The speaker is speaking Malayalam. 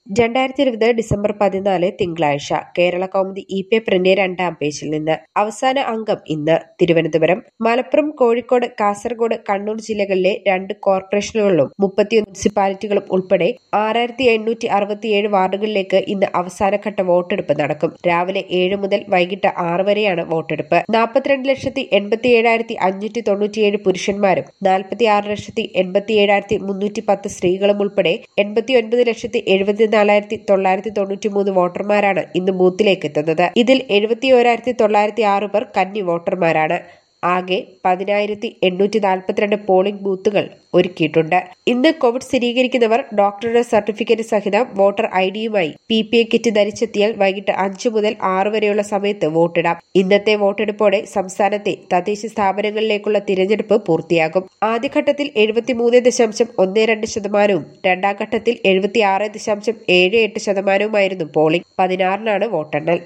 രണ്ടായിരത്തി ഇരുപത് ഡിസംബർ പതിനാല് തിങ്കളാഴ്ച കേരള കൗമുദി ഇ പേപ്പറിന്റെ രണ്ടാം പേജിൽ നിന്ന് അവസാന അംഗം ഇന്ന് തിരുവനന്തപുരം മലപ്പുറം കോഴിക്കോട് കാസർഗോഡ് കണ്ണൂർ ജില്ലകളിലെ രണ്ട് കോർപ്പറേഷനുകളിലും മുപ്പത്തിയൊന്ന് മുനിസിപ്പാലിറ്റികളും ഉൾപ്പെടെ ആറായിരത്തി എണ്ണൂറ്റി അറുപത്തിയേഴ് വാർഡുകളിലേക്ക് ഇന്ന് അവസാനഘട്ട വോട്ടെടുപ്പ് നടക്കും രാവിലെ ഏഴ് മുതൽ വൈകിട്ട് ആറ് വരെയാണ് വോട്ടെടുപ്പ് നാൽപ്പത്തിരണ്ട് ലക്ഷത്തി എൺപത്തി ഏഴായിരത്തി അഞ്ഞൂറ്റി തൊണ്ണൂറ്റിയേഴ് പുരുഷന്മാരും നാൽപ്പത്തി ആറ് ലക്ഷത്തി എൺപത്തി ഏഴായിരത്തി മുന്നൂറ്റി പത്ത് സ്ത്രീകളും ഉൾപ്പെടെ എൺപത്തി ഒൻപത് ലക്ഷത്തി എഴുപത്തിനാലായിരത്തി തൊള്ളായിരത്തി തൊണ്ണൂറ്റി മൂന്ന് വോട്ടർമാരാണ് ഇന്ന് ബൂത്തിലേക്ക് എത്തുന്നത് ഇതിൽ എഴുപത്തി ഓരായിരത്തി തൊള്ളായിരത്തി ആറ് പേർ കന്നി വോട്ടർമാരാണ് ആകെ പതിനായിരത്തി എണ്ണൂറ്റി നാൽപ്പത്തിരണ്ട് പോളിംഗ് ബൂത്തുകൾ ഒരുക്കിയിട്ടുണ്ട് ഇന്ന് കോവിഡ് സ്ഥിരീകരിക്കുന്നവർ ഡോക്ടറുടെ സർട്ടിഫിക്കറ്റ് സഹിതം വോട്ടർ ഐ ഡിയുമായി പി പി എ കിറ്റ് ധരിച്ചെത്തിയാൽ വൈകിട്ട് അഞ്ചു മുതൽ ആറ് വരെയുള്ള സമയത്ത് വോട്ടിടാം ഇന്നത്തെ വോട്ടെടുപ്പോടെ സംസ്ഥാനത്തെ തദ്ദേശ സ്ഥാപനങ്ങളിലേക്കുള്ള തിരഞ്ഞെടുപ്പ് പൂർത്തിയാകും ആദ്യഘട്ടത്തിൽ എഴുപത്തിമൂന്ന് ദശാംശം ഒന്ന് രണ്ട് ശതമാനവും രണ്ടാം ഘട്ടത്തിൽ എഴുപത്തിയാറ് ദശാംശം ഏഴ് എട്ട് ശതമാനവുമായിരുന്നു പോളിംഗ് പതിനാറിനാണ് വോട്ടെണ്ണൽ